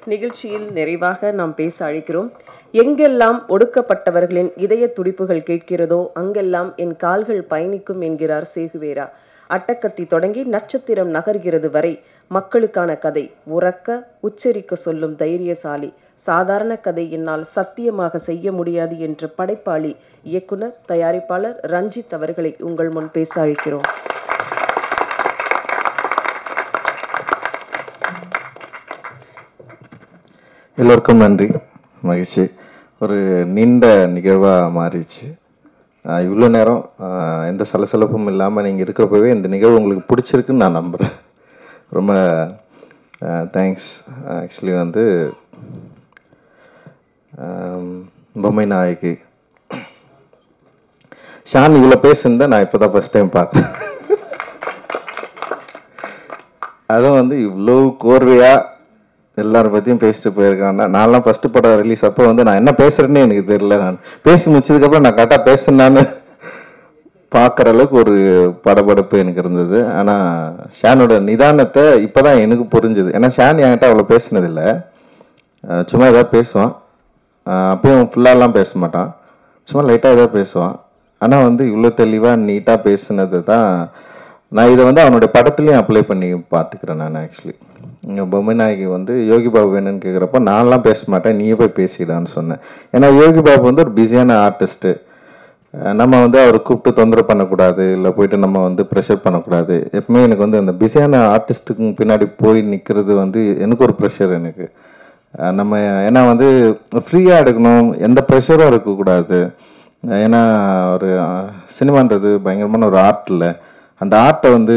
நிகழ்ச்சியில் நிறைவாக நாம் பேச அழைக்கிறோம் எங்கெல்லாம் ஒடுக்கப்பட்டவர்களின் இதய துடிப்புகள் கேட்கிறதோ அங்கெல்லாம் என் கால்கள் பயணிக்கும் என்கிறார் சேகுவேரா அட்டக்கத்தி தொடங்கி நட்சத்திரம் நகர்கிறது வரை மக்களுக்கான கதை உறக்க உச்சரிக்க சொல்லும் தைரியசாலி சாதாரண கதை என்னால் சத்தியமாக செய்ய முடியாது என்ற படைப்பாளி இயக்குனர் தயாரிப்பாளர் ரஞ்சித் அவர்களை உங்கள் முன் பேச அழைக்கிறோம் எல்லோருக்கும் நன்றி மகிழ்ச்சி ஒரு நீண்ட நிகழ்வாக மாறிடுச்சு இவ்வளோ நேரம் ஆஹ், எந்த சலசலப்பும் இல்லாமல் நீங்கள் இருக்கிறப்பவே இந்த நிகழ்வு உங்களுக்கு பிடிச்சிருக்குன்னு நான் நம்புகிறேன் ரொம்ப தேங்க்ஸ் ஆக்சுவலி வந்து ஆம், பொம்மை நாயகி ஷான் இவ்வளோ பேசுனதை நான் இப்போ தான் ஃபஸ்ட் டைம் பார்க்குறேன் அதுவும் வந்து இவ்வளோ கோர்வையாக எல்லாரை பற்றியும் பேசிட்டு போயிருக்காங்கன்னா நான்லாம் ஃபஸ்ட்டு படம் ரிலீஸ் அப்போ வந்து நான் என்ன பேசுகிறேன்னே எனக்கு தெரியல நான் பேசி முடிச்சதுக்கப்புறம் நான் கரெக்டாக பேசுனான்னு பார்க்குற அளவுக்கு ஒரு படபடப்பு எனக்கு இருந்தது ஆனால் ஷானோட நிதானத்தை இப்போ தான் எனக்கு புரிஞ்சுது ஏன்னா ஷான் என்கிட்ட அவ்வளோ பேசினதில்லை அஹ் சும்மா ஏதாவது பேசுவான் அஹ் அப்பயும் ஃபுல்லாலாம் பேச மாட்டான் சும்மா லைட்டாக ஏதாவது பேசுவான் ஆனால் வந்து இவ்வளோ தெளிவாக நீட்டாக பேசுனது தான் நான் இதை வந்து அவனுடைய படத்துலையும் அப்ளை பண்ணி பார்த்துக்கிறேன் நான் ஆக்சுவலி இங்கே பொம்மை நாயகி வந்து யோகி பாபு வேணும்னு கேட்குறப்ப நான்லாம் பேச மாட்டேன் நீயே போய் பேசிடான்னு சொன்னேன் ஏன்னா யோகி பாபு வந்து ஒரு பிஸியான ஆர்டிஸ்ட்டு நம்ம வந்து அவரை கூப்பிட்டு தொந்தரவு பண்ணக்கூடாது இல்லை போயிட்டு நம்ம வந்து ப்ரெஷர் பண்ணக்கூடாது எப்பவுமே எனக்கு வந்து அந்த பிஸியான ஆர்டிஸ்ட்டுக்கு பின்னாடி போய் நிற்கிறது வந்து எனக்கு ஒரு ப்ரெஷர் எனக்கு அஹ் நம்ம ஏன்னா வந்து ஃப்ரீயாக எடுக்கணும் எந்த ப்ரெஷரும் இருக்கக்கூடாது ஏன்னா ஒரு அஹ், சினிமான்றது பயங்கரமான ஒரு ஆர்ட் இல்லை அந்த ஆர்ட்டை வந்து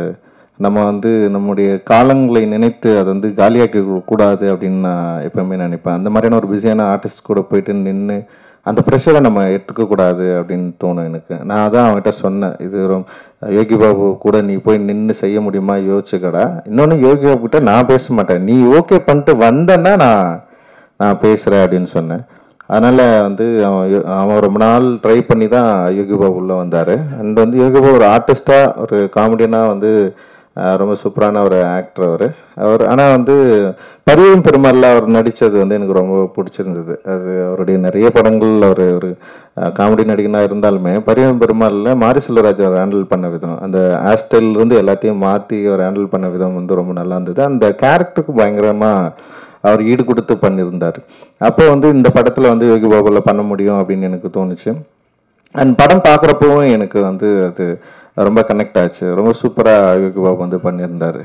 நம்ம வந்து நம்முடைய காலங்களை நினைத்து அதை வந்து காலியாக்க கூடாது அப்படின்னு நான் எப்பவுமே நினைப்பேன் அந்த மாதிரியான ஒரு பிஸியான ஆர்டிஸ்ட் கூட போயிட்டு நின்று அந்த ப்ரெஷரை நம்ம எடுத்துக்கக்கூடாது அப்படின்னு தோணும் எனக்கு நான் அதான் அவன்கிட்ட சொன்னேன் இது ரொம்ப யோகி பாபு கூட நீ போய் நின்று செய்ய முடியுமா யோசிச்சுக்கடா இன்னொன்று யோகி பாபு கிட்ட நான் பேச மாட்டேன் நீ ஓகே பண்ணிட்டு வந்தேன்னா நான் நான் பேசுகிறேன் அப்படின்னு சொன்னேன் அதனால் வந்து அவன் யோ- அவன் ரொம்ப நாள் ட்ரை பண்ணி தான் யோகி பாபு உள்ளே வந்தார் அண்ட் வந்து யோகி பாபு ஒரு ஆர்டிஸ்ட்டாக ஒரு காமெடியனாக வந்து அஹ், ரொம்ப சூப்பரான ஒரு ஆக்டர் அவர் அவர் ஆனால் வந்து பரிவும் பெருமாளில் அவர் நடித்தது வந்து எனக்கு ரொம்ப பிடிச்சிருந்தது அது அவருடைய நிறைய படங்கள் அவர் ஒரு காமெடி நடிகனாக இருந்தாலுமே பரிவும் பெருமாளில் மாரி செல்வராஜ் அவர் ஹேண்டில் பண்ண விதம் அந்த ஹேர்ஸ்டைல் இருந்து எல்லாத்தையும் மாற்றி அவர் ஹேண்டில் பண்ண விதம் வந்து ரொம்ப நல்லா இருந்தது அந்த கேரக்டருக்கு பயங்கரமாக அவர் ஈடு கொடுத்து பண்ணியிருந்தார் அப்போ வந்து இந்த படத்தில் வந்து யோகி பாபுல பண்ண முடியும் அப்படின்னு எனக்கு தோணுச்சு அண்ட் படம் பார்க்குறப்பவும் எனக்கு வந்து அது ரொம்ப கனெக்ட் ஆச்சு ரொம்ப சூப்பராக யோகி பாபு வந்து பண்ணியிருந்தார்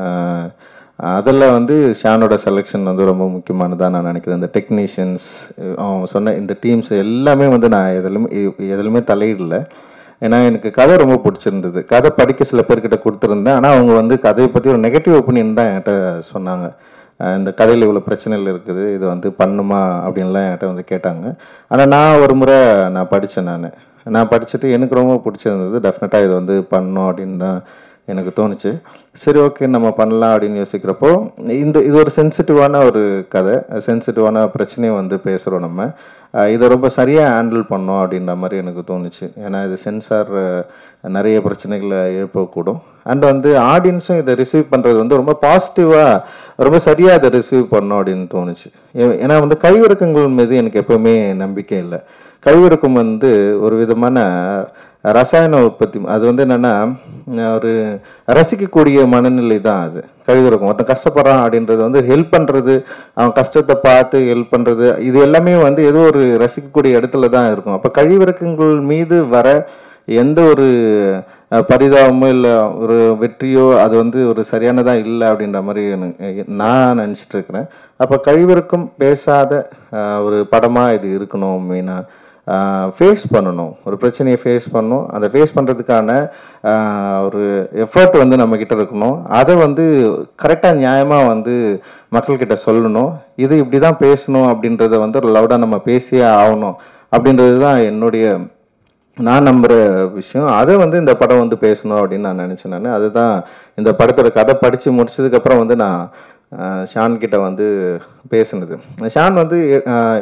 அதில் வந்து ஷானோட செலெக்ஷன் வந்து ரொம்ப முக்கியமானதாக நான் நினைக்கிறேன் இந்த டெக்னீஷியன்ஸ் அவன் சொன்ன இந்த டீம்ஸ் எல்லாமே வந்து நான் எதுலையுமே எதுலையுமே தலையிடல ஏன்னா எனக்கு கதை ரொம்ப பிடிச்சிருந்தது கதை படிக்க சில பேர்கிட்ட கொடுத்துருந்தேன் ஆனால் அவங்க வந்து கதையை பற்றி ஒரு நெகட்டிவ் ஒப்பீனியன் தான் என்கிட்ட சொன்னாங்க அஹ் இந்த கதையில் இவ்வளோ பிரச்சனைகள் இருக்குது இது வந்து பண்ணுமா அப்படின்லாம் என்கிட்ட வந்து கேட்டாங்க ஆனால் நான் ஒரு முறை நான் படித்தேன் நான் நான் படிச்சுட்டு எனக்கு ரொம்ப பிடிச்சிருந்தது டெஃபினட்டாக இது வந்து பண்ணணும் அப்படின்னு தான் எனக்கு தோணுச்சு சரி ஓகே நம்ம பண்ணலாம் அப்படின்னு யோசிக்கிறப்போ இந்த இது ஒரு சென்சிட்டிவான ஒரு கதை சென்சிட்டிவான பிரச்சனையை வந்து பேசுகிறோம் நம்ம அஹ் இதை ரொம்ப சரியாக ஹேண்டில் பண்ணோம் அப்படின்ற மாதிரி எனக்கு தோணுச்சு ஏன்னா இது சென்சார் நிறைய பிரச்சனைகளை எழுப்பக்கூடும் அண்ட் வந்து ஆடியன்ஸும் இதை ரிசீவ் பண்ணுறது வந்து ரொம்ப பாசிட்டிவாக ரொம்ப சரியாக அதை ரிசீவ் பண்ணோம் அப்படின்னு தோணுச்சு ஏ- ஏன்னா வந்து கைவிறக்கங்கள் மீது எனக்கு எப்பவுமே நம்பிக்கை இல்லை கைவிறக்கம் வந்து ஒரு விதமான ரசாயன உற்பத்தி அது வந்து என்னன்னா ஒரு ரசிக்கக்கூடிய மனநிலை தான் அது கழிவிறக்கம் ஒருத்தன் கஷ்டப்படுறான் அப்படின்றது வந்து ஹெல்ப் பண்ணுறது அவன் கஷ்டத்தை பார்த்து ஹெல்ப் பண்ணுறது இது எல்லாமே வந்து ஏதோ ஒரு ரசிக்கக்கூடிய இடத்துல தான் இருக்கும் அப்போ கழிவிறக்கங்கள் மீது வர எந்த ஒரு அஹ், பரிதாபமோ இல்லை ஒரு வெற்றியோ அது வந்து ஒரு சரியானதாக இல்லை அப்படின்ற மாதிரி எனக்கு நான் நினச்சிட்டு இருக்கிறேன் அப்போ கழிவிறக்கம் பேசாத அஹ், ஒரு படமாக இது இருக்கணும் மெயினாக ஃபேஸ் பண்ணணும் ஒரு பிரச்சனையை ஃபேஸ் பண்ணணும் அந்த ஃபேஸ் பண்ணுறதுக்கான ஒரு எஃபர்ட் வந்து நம்ம கிட்ட இருக்கணும் அதை வந்து கரெக்டாக நியாயமாக வந்து மக்கள்கிட்ட சொல்லணும் இது இப்படி தான் பேசணும் அப்படின்றத வந்து லவுடாக நம்ம பேசியே ஆகணும் அப்படின்றது தான் என்னுடைய நான் நம்புகிற விஷயம் அதை வந்து இந்த படம் வந்து பேசணும் அப்படின்னு நான் நினச்சேன் நான் அதுதான் இந்த படத்தோட கதை படித்து முடிச்சதுக்கப்புறம் வந்து நான் அஹ், ஷான் கிட்ட வந்து பேசுனது ஷான் வந்து அஹ்,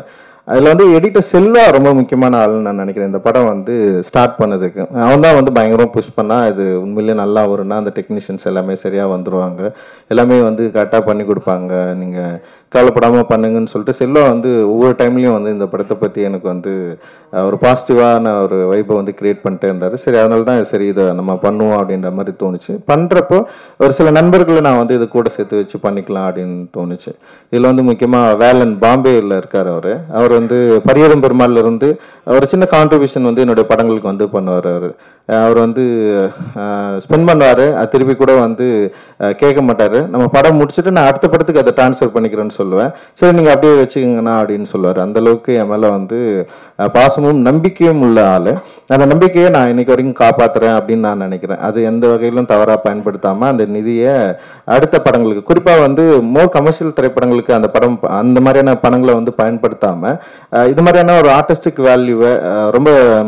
அதில் வந்து எடிட்டர் செல்வா ரொம்ப முக்கியமான ஆள்னு நான் நினைக்கிறேன் இந்த படம் வந்து ஸ்டார்ட் பண்ணதுக்கு அவன் தான் வந்து பயங்கரமாக புஷ் பண்ணால் இது உண்மையிலேயே நல்லா வரும்னா அந்த டெக்னீஷியன்ஸ் எல்லாமே சரியாக வந்துருவாங்க எல்லாமே வந்து கரெக்டாக பண்ணி கொடுப்பாங்க நீங்கள் கவலைப்படாமல் பண்ணுங்கன்னு சொல்லிட்டு செல்வா வந்து ஒவ்வொரு டைம்லையும் வந்து இந்த படத்தை பற்றி எனக்கு வந்து அஹ், ஒரு பாசிட்டிவான ஒரு வைப்பை வந்து கிரியேட் பண்ணிட்டே இருந்தார் சரி அதனால தான் சரி இதை நம்ம பண்ணுவோம் அப்படின்ற மாதிரி தோணுச்சு பண்ணுறப்போ ஒரு சில நண்பர்களை நான் வந்து இது கூட சேர்த்து வச்சு பண்ணிக்கலாம் அப்படின்னு தோணுச்சு இதில் வந்து முக்கியமாக வேலன் பாம்பேயில் இருக்கார் அவர் அவர் வந்து பரியரும் பெருமாள்ல இருந்து ஒரு சின்ன கான்ட்ரிபியூஷன் வந்து என்னுடைய படங்களுக்கு வந்து பண்ணுவார் அவர் அவர் வந்து ஸ்பெண்ட் பண்ணுவார் திருப்பி கூட வந்து அஹ், கேட்க மாட்டார் நம்ம படம் முடிச்சுட்டு நான் அடுத்த படத்துக்கு அதை ட்ரான்ஸ்ஃபர் பண்ணிக்கிறேன்னு சொல்லுவேன் சரி நீங்கள் அப்படியே வச்சுக்கங்கண்ணா அப்படின்னு சொல்லுவார் அந்த அளவுக்கு என் மேலே வந்து அஹ், பாசமும் நம்பிக்கையும் உள்ள ஆள் அந்த நம்பிக்கையை நான் இன்னைக்கு வரைக்கும் காப்பாத்துறேன் அப்படின்னு நான் நினைக்கிறேன் அது எந்த வகையிலும் தவறாக பயன்படுத்தாமல் அந்த நிதியை அடுத்த படங்களுக்கு குறிப்பாக வந்து மோர் கமர்ஷியல் திரைப்படங்களுக்கு அந்த படம் அந்த மாதிரியான படங்களை வந்து பயன்படுத்தாமல் இது மாதிரியான ஒரு ஆர்டிஸ்டிக் வேல்யூவை ரொம்ப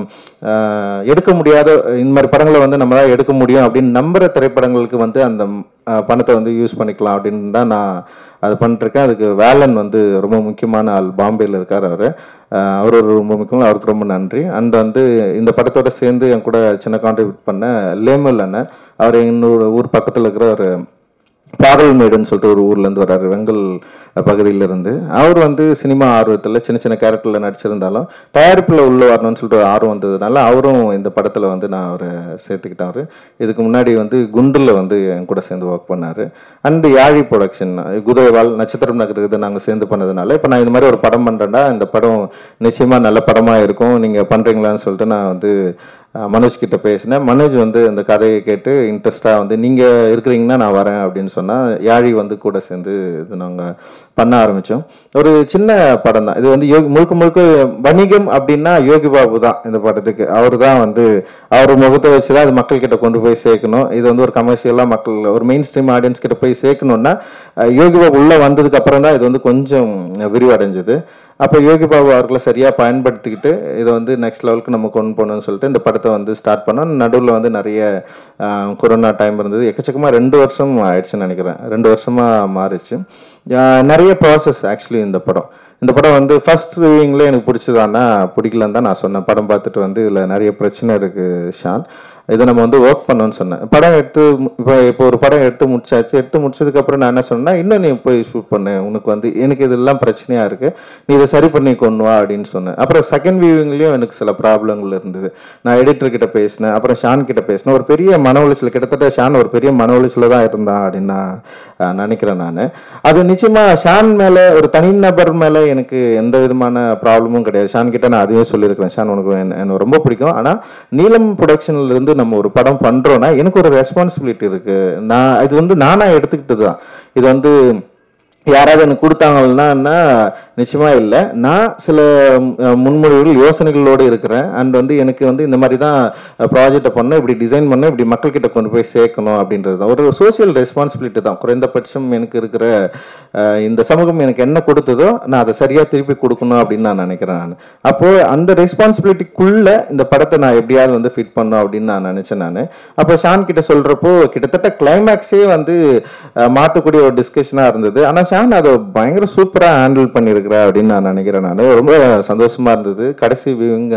அஹ், எடுக்க முடியாத இந்த மாதிரி படங்களை வந்து நம்மளால எடுக்க முடியும் அப்படின்னு நம்புற திரைப்படங்களுக்கு வந்து அந்த அஹ், பணத்தை வந்து யூஸ் பண்ணிக்கலாம் அப்படின்னு தான் நான் அது பண்ணிட்டுருக்கேன் அதுக்கு வேலன் வந்து ரொம்ப முக்கியமான ஆள் பாம்பேயில் இருக்கார் அவர் அவர் ஒரு ரொம்ப முக்கியம் அவருக்கு ரொம்ப நன்றி அண்ட் வந்து இந்த படத்தோட சேர்ந்து என் கூட சின்ன கான்ட்ரிபியூட் பண்ண லேமல் அண்ணன் அவர் என்னோட ஊர் பக்கத்தில் இருக்கிற ஒரு பாகல்மேடுன்னு சொல்லிட்டு ஒரு ஊர்லேருந்து வர்றாரு வெங்கல் பகுதியிலிருந்து அவர் வந்து சினிமா ஆர்வத்தில் சின்ன சின்ன கேரக்டரில் நடிச்சிருந்தாலும் தயாரிப்பில் உள்ள வரணும்னு சொல்லிட்டு ஒரு ஆர்வம் வந்ததுனால அவரும் இந்த படத்தில் வந்து நான் அவரை சேர்த்துக்கிட்டாரு இதுக்கு முன்னாடி வந்து குண்டில் வந்து என் கூட சேர்ந்து ஒர்க் பண்ணார் அண்டு யாழி ப்ரொடக்ஷன் குதிரைவால் நட்சத்திரம் நகர் இது நாங்கள் சேர்ந்து பண்ணதுனால இப்போ நான் இந்த மாதிரி ஒரு படம் பண்ணுறேன்னா இந்த படம் நிச்சயமாக நல்ல படமாக இருக்கும் நீங்கள் பண்ணுறீங்களான்னு சொல்லிட்டு நான் வந்து அஹ், மனோஜ் கிட்ட பேசினேன் மனோஜ் வந்து அந்த கதையை கேட்டு இன்ட்ரெஸ்டாக வந்து நீங்கள் இருக்கிறீங்கன்னா நான் வரேன் அப்படின்னு சொன்னால் யாழி வந்து கூட சேர்ந்து இது நாங்கள் பண்ண ஆரம்பித்தோம் ஒரு சின்ன படம் தான் இது வந்து யோகி முழுக்க முழுக்க வணிகம் அப்படின்னா யோகி பாபு தான் இந்த படத்துக்கு அவர் தான் வந்து அவர் முகத்தை வச்சு தான் அது மக்கள் கிட்ட கொண்டு போய் சேர்க்கணும் இது வந்து ஒரு கமர்ஷியலாக மக்கள் ஒரு மெயின் ஸ்ட்ரீம் ஆடியன்ஸ் கிட்ட போய் சேர்க்கணும்னா அஹ், யோகி பாபு உள்ளே வந்ததுக்கு அப்புறம் தான் இது வந்து கொஞ்சம் விரிவடைஞ்சது அப்போ யோகி பாபு அவர்களை சரியாக பயன்படுத்திக்கிட்டு இதை வந்து நெக்ஸ்ட் லெவலுக்கு நம்ம கொண்டு போகணும்னு சொல்லிட்டு இந்த படத்தை வந்து ஸ்டார்ட் பண்ணோம் நடுவில் வந்து நிறைய ஆஹ், கொரோனா டைம் இருந்தது எக்கச்சக்கமாக ரெண்டு வருஷம் ஆயிடுச்சுன்னு நினைக்கிறேன் ரெண்டு வருஷமாக மாறிச்சு ஆஹ், நிறைய ப்ராசஸ் ஆக்சுவலி இந்த படம் இந்த படம் வந்து ஃபர்ஸ்ட் ரிவியூங்கில் எனக்கு பிடிச்சதானா பிடிக்கலன்னு தான் நான் சொன்னேன் படம் பார்த்துட்டு வந்து இதில் நிறைய பிரச்சனை இருக்குது ஷான் இதை நம்ம வந்து ஒர்க் பண்ணோம்னு சொன்னேன் படம் எடுத்து இப்போ இப்போ ஒரு படம் எடுத்து முடிச்சாச்சு எடுத்து முடிச்சதுக்கப்புறம் நான் என்ன சொன்னேன்னா இன்னும் நீ போய் ஷூட் பண்ணு உனக்கு வந்து எனக்கு இதெல்லாம் பிரச்சனையாக இருக்குது நீ இதை சரி பண்ணி கொண்டு வா அப்படின்னு சொன்னேன் அப்புறம் செகண்ட் வியூவிங்லேயும் எனக்கு சில ப்ராப்ளங்கள் இருந்தது நான் எடிட்டர் கிட்ட பேசினேன் அப்புறம் ஷான் கிட்ட பேசினேன் ஒரு பெரிய மன உளைச்சல் கிட்டத்தட்ட ஷான் ஒரு பெரிய மன உளைச்சல தான் இருந்தான் அப்படின்னு நான் அஹ், நினைக்கிறேன் நான் அது நிச்சயமாக ஷான் மேலே ஒரு தனிநபர் மேலே எனக்கு எந்த விதமான ப்ராப்ளமும் கிடையாது ஷான் கிட்ட நான் அதுவே சொல்லியிருக்கிறேன் ஷான் உனக்கு என்ன- எனக்கு ரொம்ப பிடிக்கும் ஆனால் நீலம் ப்ரொடக்ஷன்ல இருந்து நம்ம ஒரு படம் பண்றோம்னா எனக்கு ஒரு ரெஸ்பான்சிபிலிட்டி இருக்கு நான் இது வந்து நானா எடுத்துக்கிட்டது தான் இது வந்து யாராவது எனக்கு கொடுத்தாங்கன்னா நிச்சயமா இல்லை நான் சில ம், முன்மொழிவுகள் யோசனைகளோடு இருக்கிறேன் அண்ட் வந்து எனக்கு வந்து இந்த மாதிரி தான் ப்ராஜெக்டை பண்ண இப்படி டிசைன் பண்ண இப்படி மக்கள்கிட்ட கொண்டு போய் சேர்க்கணும் அப்படின்றது தான் ஒரு சோஷியல் ரெஸ்பான்சிபிலிட்டி தான் குறைந்தபட்சம் எனக்கு இருக்கிற அஹ், இந்த சமூகம் எனக்கு என்ன கொடுத்ததோ நான் அதை சரியாக திருப்பி கொடுக்கணும் அப்படின்னு நான் நினைக்கிறேன் நான் அப்போ அந்த ரெஸ்பான்சிபிலிட்டிக்குள்ள இந்த படத்தை நான் எப்படியாவது வந்து ஃபிட் பண்ணும் அப்படின்னு நான் நினைச்சேன் நான் அப்போ ஷான் கிட்ட சொல்றப்போ கிட்டத்தட்ட கிளைமேக்ஸே வந்து அஹ், மாத்தக்கூடிய ஒரு டிஸ்கஷனாக இருந்தது ஆனால் ஷான் அதை பயங்கர சூப்பராக ஹேண்டில் பண்ணியிருக்கிற அப்படின்னு நான் நினைக்கிறேன் நான் ரொம்ப சந்தோஷமா இருந்தது கடைசி வியூவிங்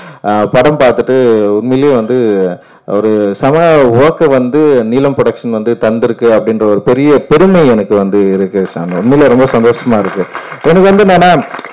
படம் பார்த்துட்டு உண்மையிலேயே வந்து ஒரு சம ஒர்க்கை வந்து நீலம் ப்ரொடக்ஷன் வந்து தந்திருக்கு அப்படின்ற ஒரு பெரிய பெருமை எனக்கு வந்து இருக்கு ஷான் உண்மையிலே ரொம்ப சந்தோஷமா இருக்கு எனக்கு வந்து என்னன்னா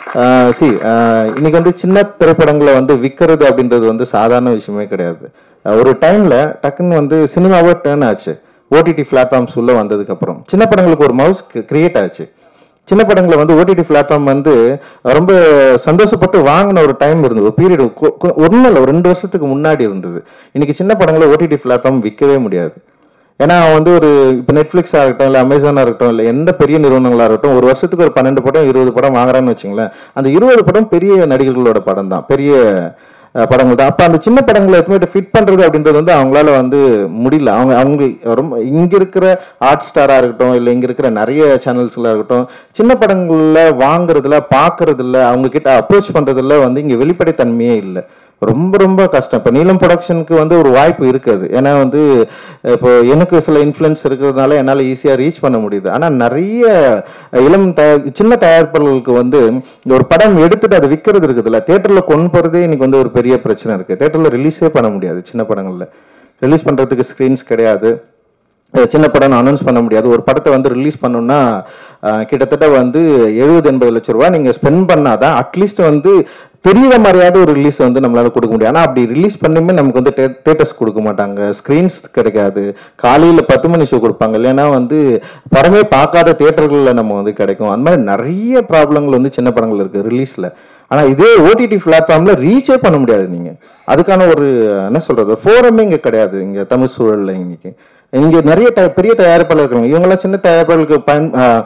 சி இன்னைக்கு வந்து சின்ன திரைப்படங்களை வந்து விற்கிறது அப்படின்றது வந்து சாதாரண விஷயமே கிடையாது அஹ், ஒரு டைம்ல டக்குன்னு வந்து சினிமாவே டேர்ன் ஆச்சு ஓடிடி பிளாட்ஃபார்ம்ஸ் உள்ள வந்ததுக்கு அப்புறம் சின்ன படங்களுக்கு ஒரு மவுஸ் கிரியேட் ஆச்சு சின்ன படங்களை வந்து ஓடிடி பிளாட்ஃபார்ம் வந்து ரொம்ப சந்தோஷப்பட்டு வாங்கின ஒரு டைம் இருந்தது ஒரு பீரியட் ஒன்றும் இல்லை ஒரு ரெண்டு வருஷத்துக்கு முன்னாடி இருந்தது இன்னைக்கு சின்ன படங்களை ஓடிடி பிளாட்ஃபார்ம் விற்கவே முடியாது ஏன்னா அவன் வந்து ஒரு இப்போ நெட்ஃப்ளிக்ஸ் ஆகட்டும் இல்லை அமேசானாக இருக்கட்டும் இல்லை எந்த பெரிய நிறுவனங்களாக இருக்கட்டும் ஒரு வருஷத்துக்கு ஒரு பன்னெண்டு படம் இருபது படம் வாங்குறான்னு வச்சுங்களேன் அந்த இருபது படம் பெரிய நடிகர்களோட படம் தான் பெரிய அஹ், படங்கள் தான் அப்போ அந்த சின்ன படங்களை எதுவுமே ஃபிட் பண்ணுறது அப்படின்றது வந்து அவங்களால வந்து முடியல அவங்க அவங்க ரொம்ப இங்கே இருக்கிற ஹாட் ஸ்டாராக இருக்கட்டும் இல்லை இங்கே இருக்கிற நிறைய சேனல்ஸ்லாம் இருக்கட்டும் சின்ன படங்களில் வாங்குறதுல பார்க்கறதுல அவங்க கிட்ட அப்ரோச் பண்ணுறதுல வந்து இங்கே வெளிப்படைத்தன்மையே இல்லை ரொம்ப ரொம்ப கஷ்டம் இப்போ நீலம் ப்ரொடக்ஷனுக்கு வந்து ஒரு வாய்ப்பு இருக்குது ஏன்னா வந்து இப்போ எனக்கு சில இன்ஃப்ளூயன்ஸ் இருக்கிறதுனால என்னால் ஈஸியாக ரீச் பண்ண முடியுது ஆனால் நிறைய இளம் தயார் சின்ன தயாரிப்பாளர்களுக்கு வந்து ஒரு படம் எடுத்துட்டு அதை விற்கிறது இருக்குதுல்ல தேட்டரில் கொண்டு போகிறதே இன்னைக்கு வந்து ஒரு பெரிய பிரச்சனை இருக்குது தேட்டரில் ரிலீஸே பண்ண முடியாது சின்ன படங்களில் ரிலீஸ் பண்ணுறதுக்கு ஸ்க்ரீன்ஸ் கிடையாது அஹ் சின்ன படம் அனௌன்ஸ் பண்ண முடியாது ஒரு படத்தை வந்து ரிலீஸ் பண்ணணும்னா அஹ் கிட்டத்தட்ட வந்து எழுபது எண்பது லட்ச ரூபா நீங்கள் ஸ்பெண்ட் பண்ணாதான் அட்லீஸ்ட் வந்து தெரியுற மாதிரியாவது ஒரு ரிலீஸ் வந்து நம்மளால கொடுக்க முடியும் ஆனால் அப்படி ரிலீஸ் பண்ணுமே நமக்கு வந்து தேட்டர்ஸ் கொடுக்க மாட்டாங்க ஸ்க்ரீன்ஸ் கிடைக்காது காலையில் பத்து மணி ஷோ கொடுப்பாங்க இல்லைன்னா வந்து படமே பார்க்காத தேட்டர்களில் நம்ம வந்து கிடைக்கும் அந்த மாதிரி நிறைய ப்ராப்ளங்கள் வந்து சின்ன படங்கள் இருக்குது ரிலீஸில் ஆனால் இதே ஓடிடி பிளாட்ஃபார்மில் ரீச்சே பண்ண முடியாது நீங்கள் அதுக்கான ஒரு என்ன சொல்கிறது ஃபோரமே இங்கே கிடையாது இங்கே தமிழ் சூழலில் இன்னைக்கு இங்கே நிறைய த பெரிய தயாரிப்பாளர் இருக்காங்க இவங்கெல்லாம் சின்ன தயாரிப்பாளருக்கு பயன்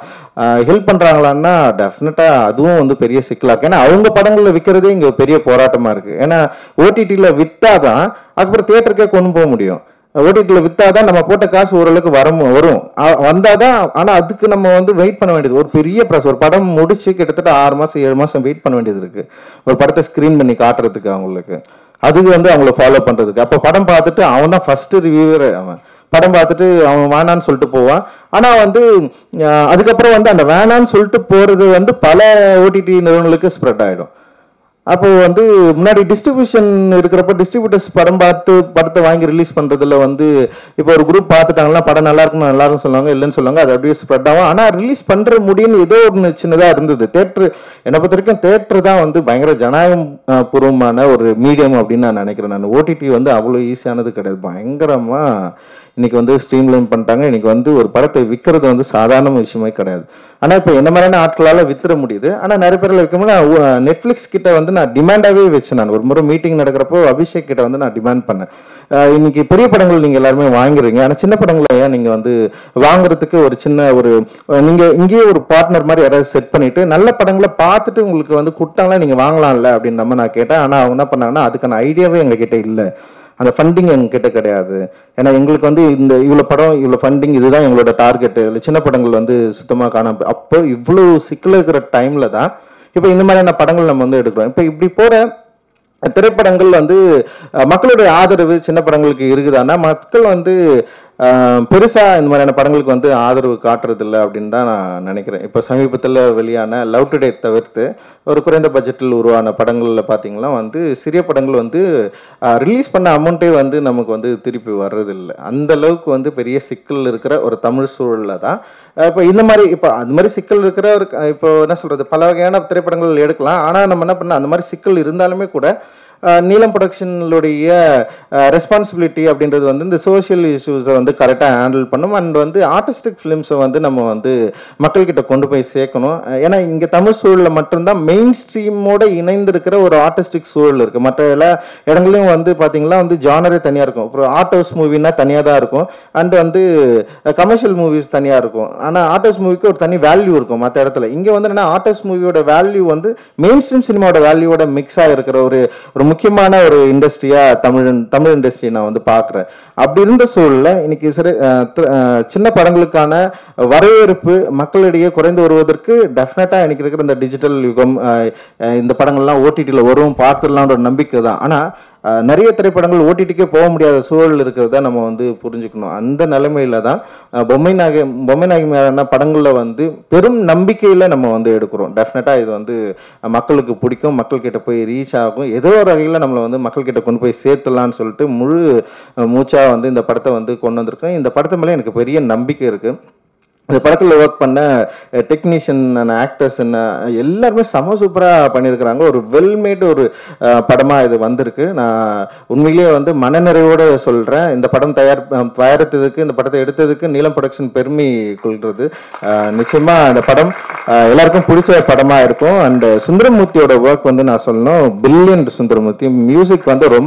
ஹெல்ப் பண்ணுறாங்களான்னா டெஃபினட்டாக அதுவும் வந்து பெரிய சிக்கலாக இருக்கு ஏன்னா அவங்க படங்களில் விற்கிறதே இங்கே பெரிய போராட்டமாக இருக்குது ஏன்னா ஓடிடியில் விற்றாதான் அதுக்கப்புறம் தேட்டருக்கே கொண்டு போக முடியும் ஓடிடியில் விற்றாதான் நம்ம போட்ட காசு ஓரளவுக்கு வரும் வரும் அ- வந்தாதான் ஆனால் அதுக்கு நம்ம வந்து வெயிட் பண்ண வேண்டியது ஒரு பெரிய ப்ராசஸ் ஒரு படம் முடிச்சு கிட்டத்தட்ட ஆறு மாதம் ஏழு மாதம் வெயிட் பண்ண வேண்டியது இருக்கு ஒரு படத்தை ஸ்க்ரீன் பண்ணி காட்டுறதுக்கு அவங்களுக்கு அதுக்கு வந்து அவங்கள ஃபாலோ பண்ணுறதுக்கு அப்போ படம் பார்த்துட்டு அவன் தான் ஃபர்ஸ்ட் ரிவ்யூவர் அவன் படம் பார்த்துட்டு அவன் வேணான்னு சொல்லிட்டு போவான் ஆனால் வந்து அஹ், அதுக்கப்புறம் வந்து அந்த வேணான்னு சொல்லிட்டு போகிறது வந்து பல ஓடிடி நிறுவனங்களுக்கு ஸ்ப்ரெட் ஆகிடும் அப்போ வந்து முன்னாடி டிஸ்ட்ரிபியூஷன் இருக்கிறப்ப டிஸ்ட்ரிபியூட்டர்ஸ் படம் பார்த்து படத்தை வாங்கி ரிலீஸ் பண்றதுல வந்து இப்போ ஒரு குரூப் பார்த்துட்டாங்கன்னா படம் நல்லா இருக்குன்னு நல்லா இருக்குன்னு சொல்லுவாங்க இல்லைன்னு சொல்லுவாங்க அது அப்படியே ஸ்ப்ரெட் ஆகும் ஆனால் ரிலீஸ் பண்ற முடியும்னு ஏதோ ஒன்று சின்னதாக இருந்தது தேட்டர் என்னை பொறுத்த வரைக்கும் தேட்டர் தான் வந்து பயங்கர ஜனநாயகம் அஹ், பூர்வமான ஒரு மீடியம் அப்படின்னு நான் நினைக்கிறேன் நான் ஓடிடி வந்து அவ்வளோ ஈஸியானது கிடையாது பயங்கரமா இன்னைக்கு வந்து ஸ்ட்ரீம்லைன் பண்ணிட்டாங்க இன்னைக்கு வந்து ஒரு படத்தை விற்கிறது வந்து சாதாரண விஷயமே கிடையாது ஆனால் இப்போ என்ன மாதிரியான ஆட்களால் வித்துற முடியுது ஆனால் நிறைய பேரில் விற்கும்போது நான் நெட்ஃப்ளிக்ஸ் கிட்ட வந்து நான் டிமாண்டாகவே வச்சேன் நான் ஒரு முறை மீட்டிங் நடக்கிறப்போ அபிஷேக் கிட்ட வந்து நான் டிமாண்ட் பண்ணேன் அஹ் இன்னைக்கு பெரிய படங்கள் நீங்கள் எல்லாருமே வாங்குறீங்க ஆனால் சின்ன படங்களை ஏன் நீங்கள் வந்து வாங்குறதுக்கு ஒரு சின்ன ஒரு நீங்கள் இங்கேயே ஒரு பார்ட்னர் மாதிரி யாராவது செட் பண்ணிட்டு நல்ல படங்களை பார்த்துட்டு உங்களுக்கு வந்து கொடுத்தாங்களா நீங்கள் வாங்கலாம்ல அப்படின்ற மாதிரி நான் கேட்டேன் ஆனால் அவங்க என்ன பண்ணாங்கன்னா அதுக்கான ஐடியாவே எங்ககிட்ட இல்லை அந்த ஃபண்டிங் எங்ககிட்ட கிடையாது ஏன்னா எங்களுக்கு வந்து இந்த இவ்வளோ படம் இவ்வளோ ஃபண்டிங் இதுதான் எங்களோட டார்கெட் இதில் சின்ன படங்கள் வந்து சுத்தமாக காணாம அப்போ இவ்வளோ சிக்கல் இருக்கிற டைமில் தான் இப்போ இந்த மாதிரியான படங்கள் நம்ம வந்து எடுக்கிறோம் இப்போ இப்படி போகிற திரைப்படங்கள் வந்து அஹ், மக்களுடைய ஆதரவு சின்ன படங்களுக்கு இருக்குதான்னா மக்கள் வந்து அஹ், பெருசா இந்த மாதிரியான படங்களுக்கு வந்து ஆதரவு காட்டுறதில்ல அப்படின்னு தான் நான் நினைக்கிறேன் இப்போ சமீபத்தில் வெளியான லவ் டுடே தவிர்த்து ஒரு குறைந்த பட்ஜெட்டில் உருவான படங்களில் பார்த்தீங்கன்னா வந்து சிறிய படங்கள் வந்து ரிலீஸ் பண்ண அமௌண்ட்டே வந்து நமக்கு வந்து திருப்பி வர்றதில்லை அந்த அளவுக்கு வந்து பெரிய சிக்கல் இருக்கிற ஒரு தமிழ் சூழலில் தான் இப்போ இந்த மாதிரி இப்போ அது மாதிரி சிக்கல் இருக்கிற ஒரு க- இப்போ என்ன சொல்றது பல வகையான திரைப்படங்கள் எடுக்கலாம் ஆனால் நம்ம என்ன பண்ண அந்த மாதிரி சிக்கல் இருந்தாலுமே கூட அஹ், நீலம் ப்ரொடக்ஷனுடைய ரெஸ்பான்சிபிலிட்டி அப்படின்றது வந்து இந்த சோஷியல் இஷ்யூஸை வந்து கரெக்டாக ஹேண்டில் பண்ணும் அண்ட் வந்து ஆர்டிஸ்டிக் ஃபிலிம்ஸை வந்து நம்ம வந்து மக்கள்கிட்ட கொண்டு போய் சேர்க்கணும் அஹ், ஏன்னா இங்கே தமிழ் சூழலில் மட்டும்தான் மெயின் ஸ்ட்ரீமோட இணைந்திருக்கிற ஒரு ஆர்டிஸ்டிக் சூழல் இருக்குது மற்ற எல்லா இடங்களையும் வந்து பார்த்தீங்கன்னா வந்து ஜானரே தனியாக இருக்கும் அப்புறம் ஆர்ட் ஹவுஸ் மூவினா தனியாக தான் இருக்கும் அண்ட் வந்து கமர்ஷியல் மூவிஸ் தனியாக இருக்கும் ஆனால் ஆர்ட் ஹவுஸ் மூவிக்கு ஒரு தனி வேல்யூ இருக்கும் மற்ற இடத்துல இங்கே வந்து என்ன ஆர்ட் ஹவுஸ் மூவியோட வேல்யூ வந்து மெயின் ஸ்ட்ரீம் சினிமாவோட வேல்யூவோட மிக்ஸ் ஆகிருக்கிற ஒரு ஒரு முக்கியமான ஒரு இண்டஸ்ட்ரியாக தமிழ் தமிழ் இண்டஸ்ட்ரி நான் வந்து பார்க்குறேன் அப்படி இருந்த சூழலில் இன்னைக்கு சிறு அஹ், தி- அஹ், சின்ன படங்களுக்கான வரவேற்பு மக்களிடையே குறைந்து வருவதற்கு டெஃபினட்டாக எனக்கு இருக்கிற இந்த டிஜிட்டல் யுகம் அஹ், அஹ், இந்த படங்கள்லாம் ஓடிடியில் வரும் பார்த்துடலான்ற ஒரு நம்பிக்கை தான் ஆனால் அஹ், நிறைய திரைப்படங்கள் ஓடிடிக்கே போக முடியாத சூழல் இருக்கிறத நம்ம வந்து புரிஞ்சுக்கணும் அந்த நிலைமையில தான் அஹ், பொம்மை நாயகி பொம்மை நாயகி மேலான படங்களில் வந்து பெரும் நம்பிக்கையில் நம்ம வந்து எடுக்கிறோம் டெஃபினட்டாக இது வந்து அஹ், மக்களுக்கு பிடிக்கும் மக்கள்கிட்ட போய் ரீச் ஆகும் ஏதோ ஒரு வகையில் நம்மளை வந்து மக்கள்கிட்ட கொண்டு போய் சேர்த்துலான்னு சொல்லிட்டு முழு அஹ், மூச்சா வந்து இந்த படத்தை வந்து கொண்டு வந்திருக்கேன் இந்த படத்து மேலே எனக்கு பெரிய நம்பிக்கை இருக்குது இந்த படத்தில் ஒர்க் பண்ண டெக்னீஷியன் ஆக்டர்ஸ் என்ன எல்லாருமே செம சூப்பராக பண்ணியிருக்கிறாங்க ஒரு வெல்மேட் ஒரு அஹ், படமா இது வந்திருக்கு நான் உண்மையிலேயே வந்து மனநிறைவோடு சொல்கிறேன் இந்த படம் தயார் அஹ், தயாரித்ததுக்கு இந்த படத்தை எடுத்ததுக்கு நீலம் ப்ரொடக்ஷன் பெருமை கொள்கிறது அஹ், நிச்சயமா இந்த படம் அஹ், எல்லாருக்கும் பிடிச்ச படமா இருக்கும் அண்ட் சுந்தரமூர்த்தியோட ஒர்க் வந்து நான் சொல்லணும் பில்லியன் சுந்தரமூர்த்தி மியூசிக் வந்து ரொம்ப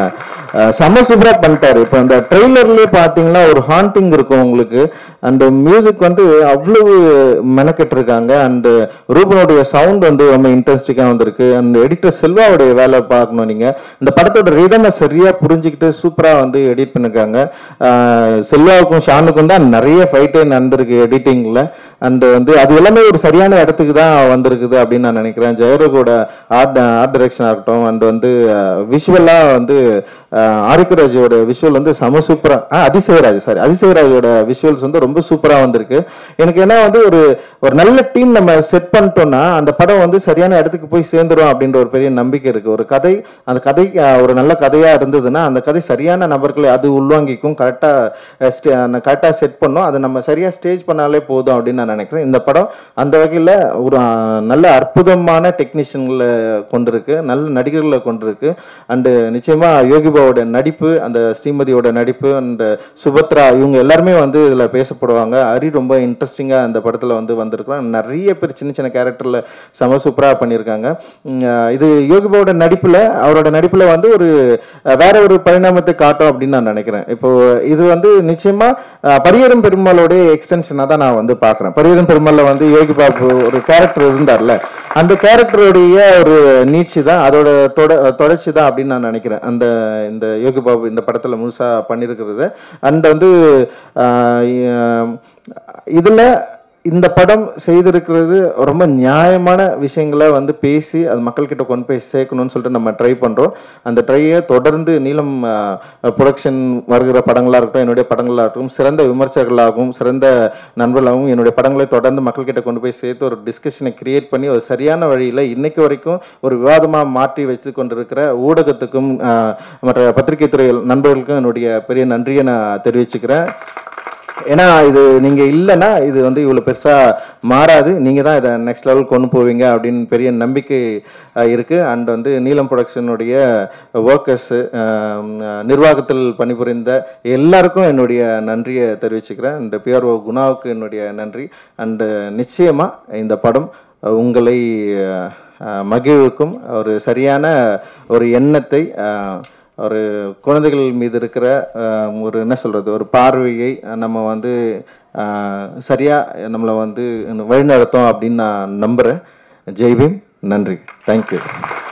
அஹ், செம சூப்பராக பண்ணிட்டாரு இப்போ அந்த ட்ரெய்லர்லேயே பார்த்தீங்கன்னா ஒரு ஹாண்டிங் இருக்கும் உங்களுக்கு அந்த மியூசிக் வந்து அவ்வளவு மெனக்கெட்டு இருக்காங்க அண்ட் ரூபனுடைய சவுண்ட் வந்து ரொம்ப இன்ட்ரெஸ்டிங்காக வந்திருக்கு அண்ட் எடிட்டர் செல்வாவுடைய வேலை பார்க்கணும் நீங்க இந்த படத்தோட ரிதமை சரியா புரிஞ்சுக்கிட்டு சூப்பரா வந்து எடிட் பண்ணிருக்காங்க அஹ் செல்வாவுக்கும் ஷானுக்கும் தான் நிறைய ஃபைட்டே நடந்திருக்கு எடிட்டிங்ல அண்ட் வந்து அது எல்லாமே ஒரு சரியான இடத்துக்கு தான் வந்திருக்குது அப்படின்னு நான் நினைக்கிறேன் ஜெயரகோட ஆர்ட் ஆர்ட் டைரக்ஷனாக இருக்கட்டும் அண்ட் வந்து விஷுவலாக வந்து ஆரிக்கராஜோட விஷுவல் வந்து செம சூப்பராக அதிசயராஜ் சாரி அதிசயராஜோட விஷுவல்ஸ் வந்து ரொம்ப சூப்பராக வந்திருக்கு எனக்கு என்ன வந்து ஒரு ஒரு நல்ல டீம் நம்ம செட் பண்ணிட்டோம்னா அந்த படம் வந்து சரியான இடத்துக்கு போய் சேர்ந்துடும் அப்படின்ற ஒரு பெரிய நம்பிக்கை இருக்கு ஒரு கதை அந்த கதை அஹ், ஒரு நல்ல கதையா இருந்ததுன்னா அந்த கதை சரியான நபர்களை அது உள்வாங்கிக்கும் கரெக்டாக கரெக்டாக செட் பண்ணும் அதை நம்ம சரியா ஸ்டேஜ் பண்ணாலே போதும் அப்படின்னு நான் நினைக்கிறேன் இந்த படம் அந்த வகையில் ஒரு அஹ், நல்ல அற்புதமான டெக்னீஷியன்களை கொண்டிருக்கு நல்ல நடிகர்களை கொண்டிருக்கு அண்டு நிச்சயமா யோகிபாவோட நடிப்பு அந்த ஸ்ரீமதியோட நடிப்பு அண்ட் சுபத்ரா இவங்க எல்லாருமே வந்து இதில் பேசப்படுவாங்க ஹரி ரொம்ப இன்ட்ரெஸ்டிங்காக அந்த படத்தில் வந்து வந்திருக்கிறான் நிறைய பேர் சின்ன சின்ன கேரக்டரில் செம சூப்பராக பண்ணியிருக்காங்க உம், அஹ் இது யோகிபாவோட நடிப்பில் அவரோட நடிப்பில் வந்து ஒரு அஹ், வேற ஒரு பரிணாமத்தை காட்டும் அப்படின்னு நான் நினைக்கிறேன் இப்போ இது வந்து நிச்சயமா அஹ், பரியரும் பெருமாளோட எக்ஸ்டென்ஷனாக தான் நான் வந்து பார்க்குறேன் பரியரும் பெருமாளில் வந்து யோகி பாபு ஒரு கேரக்டர் இருந்தார்ல அந்த கேரக்டருடைய ஒரு நீட்சி தான் அதோட தொட தொடர்ச்சி தான் அப்படின்னு நான் நினைக்கிறேன் அந்த இந்த யோகி பாபு இந்த படத்தில் முழுசாக பண்ணியிருக்கிறது அண்ட் வந்து ஆஹ், இதில் இந்த படம் செய்திருக்கிறது ரொம்ப நியாயமான விஷயங்களை வந்து பேசி அது மக்கள்கிட்ட கொண்டு போய் சேர்க்கணும்னு சொல்லிட்டு நம்ம ட்ரை பண்ணுறோம் அந்த ட்ரையை தொடர்ந்து நீளம் ப்ரொடக்ஷன் வருகிற படங்களாக இருக்கட்டும் என்னுடைய படங்களாக இருக்கட்டும் சிறந்த விமர்சகர்களாகவும் சிறந்த நண்பர்களாகவும் என்னுடைய படங்களை தொடர்ந்து மக்கள்கிட்ட கொண்டு போய் சேர்த்து ஒரு டிஸ்கஷனை கிரியேட் பண்ணி ஒரு சரியான வழியில் இன்னைக்கு வரைக்கும் ஒரு விவாதமாக மாற்றி வச்சு கொண்டிருக்கிற ஊடகத்துக்கும் ஆஹ், மற்ற பத்திரிகை துறை நண்பர்களுக்கும் என்னுடைய பெரிய நன்றியை நான் தெரிவிச்சுக்கிறேன் ஏன்னா இது நீங்க இல்லைன்னா இது வந்து இவ்வளவு பெருசா மாறாது நீங்க தான் இதை நெக்ஸ்ட் லெவல் கொண்டு போவீங்க அப்படின்னு பெரிய நம்பிக்கை அஹ், இருக்கு அண்ட் வந்து நீலம் ப்ரொடக்ஷனுடைய ஒர்க்கர்ஸ் நிர்வாகத்தில் பணிபுரிந்த எல்லாருக்கும் என்னுடைய நன்றியை தெரிவிச்சுக்கிறேன் அண்ட் பிஆர்ஓ குணாவுக்கு என்னுடைய நன்றி அண்டு நிச்சயமா இந்த படம் அஹ், உங்களை அஹ், அஹ், மகிழ்வுக்கும் ஒரு சரியான ஒரு எண்ணத்தை அஹ், ஒரு குழந்தைகள் மீது இருக்கிற அஹ், ஒரு என்ன சொல்றது ஒரு பார்வையை நம்ம வந்து அஹ், சரியா நம்மளை வந்து வழிநடத்தும் அப்படின்னு நான் நம்புறேன் ஜெய்பீம் நன்றி தேங்க்யூ